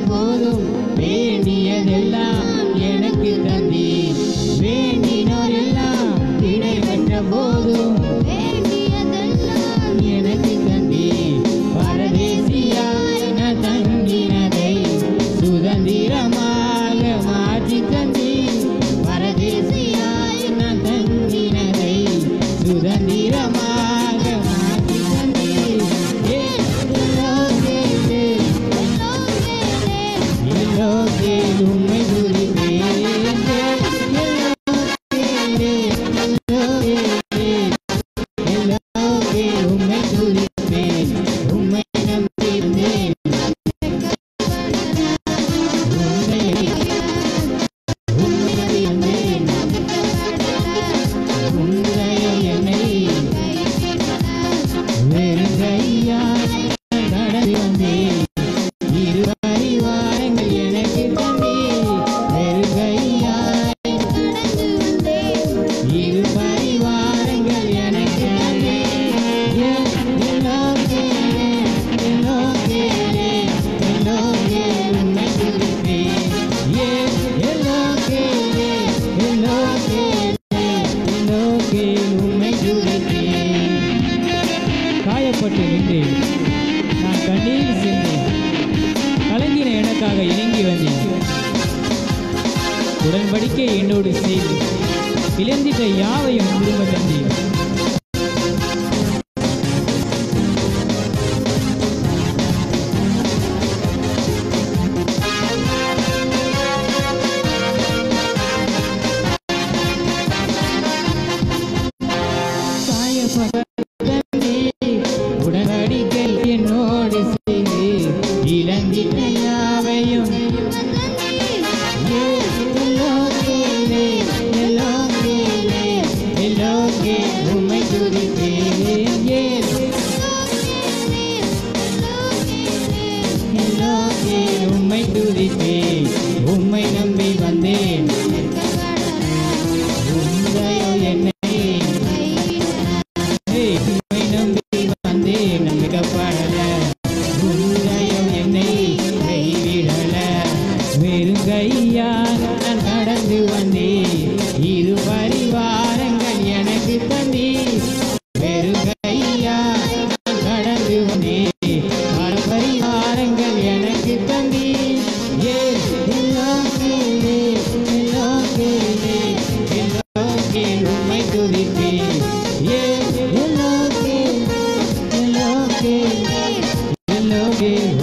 போதும் வேண்டியதெல்லாம் எனக்கு தந்தீர் வேண்டினோர் எல்லாம் கிடைபெற்ற போதும் எனக்கு தந்தீர் பரதேசியாய் நான் தங்கினதை சுதந்திரமாக மாற்றி தந்தீர் பரதேசியாய் நான் தங்கினதை சுதந்திரமாக மாற்றி தந்தீர் ஏ, எல்லோகேலே, எல்லோகேல் உம்மை துதிப்பேன். எல்லோகேலே, எல்லோகேலே, எல்லோகேல் உம்மை துதிப்பேன். உம்மை நம்பியிருந்தேன். உம்மை உம்மை நம்பியிருந்தேன். உம்முடைய என்னை வெறுங்கையாய் கடந்து வந்தேன். இரு பரிவாரங்கள் எனக்கு தந்தீர். வெறுங்கையாய் இரு பரிவாரங்கள் எனக்கு தந்தீர். என் எல்லோகேலே, எல்லோகேலே, எல்லோகேல் உம்மை துதிப்பேன். என் எல்லோகேலே, எல்லோகேலே, எல்லோகேல் உம்மை துதிப்பேன். காயப்பட்டு நின்றேன் நான் கண்ணீர் சென்றேன் கலங்கின எனக்காக இணங்கி வந்தேன் உடன்படிக்கை என்னோடு செய்து இழந்திட்ட யாவையும் திரும்ப தந்தேன் உடனடிக்கை என்னோடு செய்து இழந்திட்ட யாவையும் எல்லோகேலே, எல்லோகேலே, எல்லோகே உம்மை துதிப்பேன். எல்லோகே உம்மை துதிப்பேன். உம்மை நம்பி வந்தேன் உம்மையோ என்னை ஏய், உம்மை நம்பி வந்தேன் நம்பிக்கப்படல உம்மையோ என்னை கைவிடல வெறும் கையா நான் கடந்து வந்தேன் இரு பரிவாரங்கள் எனக்கு தந்தீர் வெறும் கையா நான் கடந்து வந்தேன் பல பரிவாரங்கள் எனக்கு தந்தீர் ஏ எல்லோகேலே எல்லோகேலே எல்லோகேல் உம்மை துதிப்பேன் ஏ எல்லோகேல் எல்லோகேல் எல்லோகேல்